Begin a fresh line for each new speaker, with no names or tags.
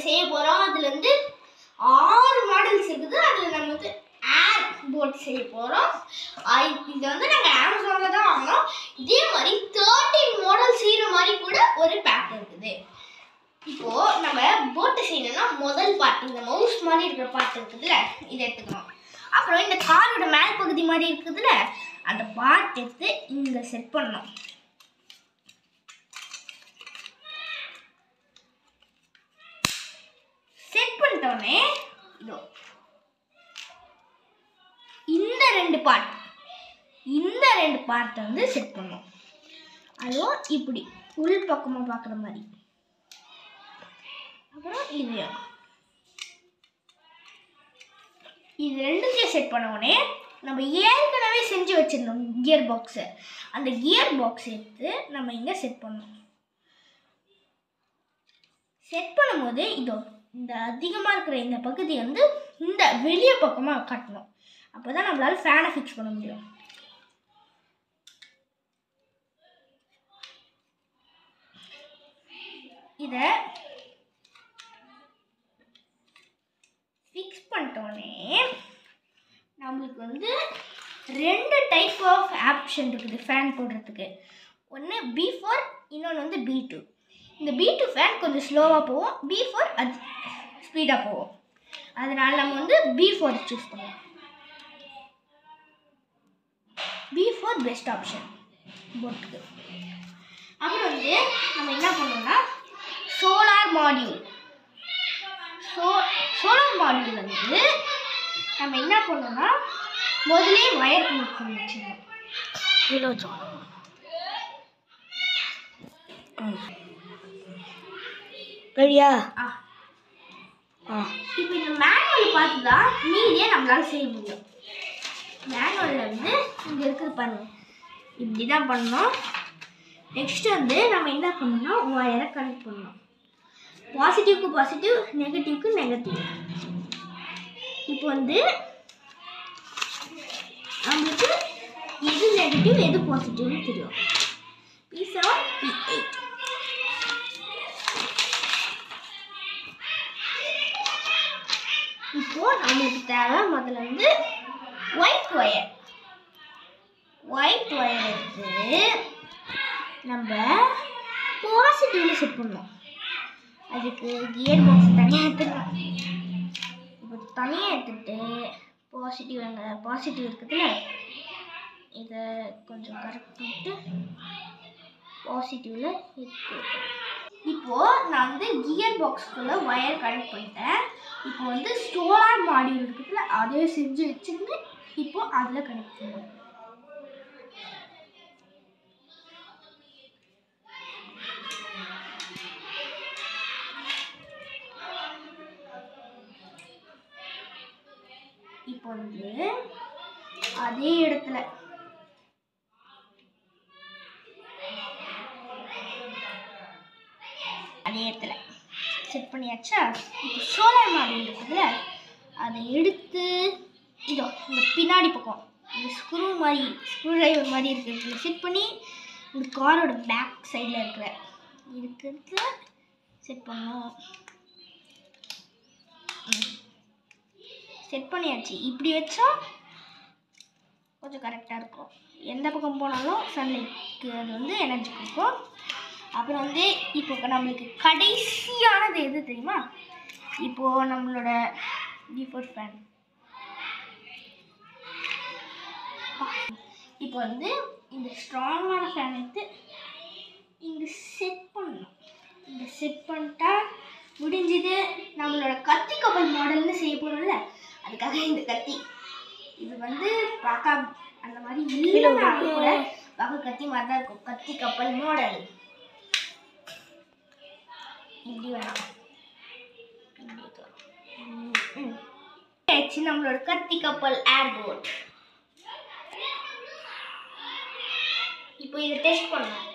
செய்ய போகிறோம் அதில் வந்து ஆறு மாடல்ஸ் இருக்குது அதில் நம்ம வந்து ஏர் போட் செய்ய போகிறோம் இது வந்து நாங்கள் அமேசானில் தான் வாங்கினோம் இதே மாதிரி தேர்ட்டின் மாடல் செய்கிற மாதிரி கூட ஒரு பேக் இருக்குது இப்போ நம்ம போட்டு செய்யணும்னா முதல் பார்ட் இந்த மவுஸ் மாதிரி இருக்கிற பார்ட் இருக்குதுல்ல இதை எடுத்துக்கணும் அப்புறம் இந்த காரோட மேல் பகுதி மாதிரி இருக்குதுல்ல அந்த பார்ட் எடுத்து இங்கே செட் பண்ணணும் செட் பண்ணிட்டோன்னே இதோ இந்த ரெண்டு பார்ட் இந்த ரெண்டு பார்ட்டை வந்து செட் பண்ணணும் அதுவும் இப்படி உள் பக்கமாக பார்க்குற மாதிரி அப்புறம் இதையும் இது ரெண்டுத்தையும் செட் பண்ண உடனே நம்ம ஏற்கனவே செஞ்சு வச்சிருந்தோம் கியர் பாக்ஸை அந்த கியர் பாக்ஸ் எடுத்து நம்ம இங்கே செட் பண்ணணும் செட் பண்ணும்போது இதோ இந்த அதிகமாக இருக்கிற இந்த பகுதி வந்து இந்த வெளியே பக்கமாக காட்டணும் அப்போ தான் நம்மளால ஃபேனை ஃபிக்ஸ் பண்ண முடியும் இதை ஃபிக்ஸ் பண்ணிட்டோன்னே நம்மளுக்கு வந்து ரெண்டு டைப் ஆஃப் ஆப்ஷன் இருக்குது ஃபேன் போடுறதுக்கு ஒன்று பி ஃபோர் இன்னொன்று வந்து பி டூ இந்த பி டூ ஃபேன் கொஞ்சம் ஸ்லோவாக போகும் பி ஃபோர் அது ஸ்பீடாக போகும் அதனால் நம்ம வந்து பி ஃபோர் சூஸ் பண்ணுவோம் பி ஃபோர் பெஸ்ட் ஆப்ஷன் போட்டுக்கு அப்புறம் வந்து நம்ம என்ன பண்ணோம்னா solar module so solar module வந்து நம்ம என்ன பண்ணோம்னா முதலே வயர் கனெக்ட் பண்ணி வச்சிடணும்
கீழே வச்சோம் ரெடியா
ஆ
ஆ
இப்போ இந்த மேனுவல் பார்த்து தான் மீதியே நம்மளால செய்ய முடியும் மேனுவலில் வந்து இங்கே இருக்குது பாருங்க இப்படி தான் பண்ணணும் நெக்ஸ்ட் வந்து நம்ம என்ன பண்ணணும்னா ஒயரை கனெக்ட் பண்ணணும் பாசிட்டிவ்க்கு பாசிட்டிவ் நெகட்டிவ்க்கு நெகட்டிவ் இப்போ வந்து நம்மளுக்கு எது நெகட்டிவ் எது பாசிட்டிவ்னு தெரியும் பி செவன் பி எயிட் இப்போ நம்மளுக்கு தேவை முதல்ல வந்து ஒயிட் ஒயர் ஒயிட் ஒயர் எடுத்து நம்ம பாசிட்டிவ்ல செட் பண்ணணும் அதுக்கு கியர் பாக்ஸ் தனியாக எடுத்துக்கலாம் இப்போ தனியாக எடுத்துட்டு பாசிட்டிவ் அங்கே பாசிட்டிவ் இருக்குதுல்ல இதை கொஞ்சம் கரெக்ட் பண்ணிட்டு பாசிட்டிவ்ல எடுத்து இப்போ நான் வந்து கியர் பாக்ஸ்க்குள்ள ஒயர் கனெக்ட் பண்ணிட்டேன் இப்போ வந்து சோலார் மாடியூல் இருக்குதுல அதையும் செஞ்சு வச்சுருந்து இப்போ அதில் கனெக்ட் பண்ணுவோம் இப்போ வந்து அதே இடத்துல அதே இடத்துல செட் பண்ணியாச்சா இப்போ சோலார் மாடல் இருக்குதுல்ல அதை எடுத்து இதோ இந்த பின்னாடி பக்கம் இந்த ஸ்க்ரூ மாதிரி ஸ்க்ரூ டிரைவர் மாதிரி இருக்கிறதுல செட் பண்ணி இந்த காரோட பேக் சைடில் இருக்கிற இருக்கிறதுல செட் பண்ணோம் செட் பண்ணியாச்சு இப்படி வச்சா கொஞ்சம் கரெக்டாக இருக்கும் எந்த பக்கம் போனாலும் சன்லைட்க்கு அது வந்து எனர்ஜி கொடுக்கும் அப்புறம் வந்து இப்போ நம்மளுக்கு கடைசியானது எது தெரியுமா இப்போது நம்மளோட டிஃபோர் ஃபேன் இப்போ வந்து இந்த ஸ்ட்ராங்கான ஃபேன் எடுத்து இங்கே செட் பண்ணணும் இங்கே செட் பண்ணிட்டா முடிஞ்சது நம்மளோட கத்தி கப்பல் மாடல்னு செய்ய போகிறோம்ல அதுக்காக இந்த கத்தி இது வந்து பார்க்க அந்த மாதிரி இல்லைனாலும் கூட பார்க்க கத்தி மாதிரி தான் இருக்கும் கத்தி கப்பல் மாடல் இப்படி வேணும் இப்படி வரும். ம், ம். ஆச்சு நம்மளோட கத்தி கப்பல் ஏர்போட் இப்போ இதை டெஸ்ட் பண்ணணும்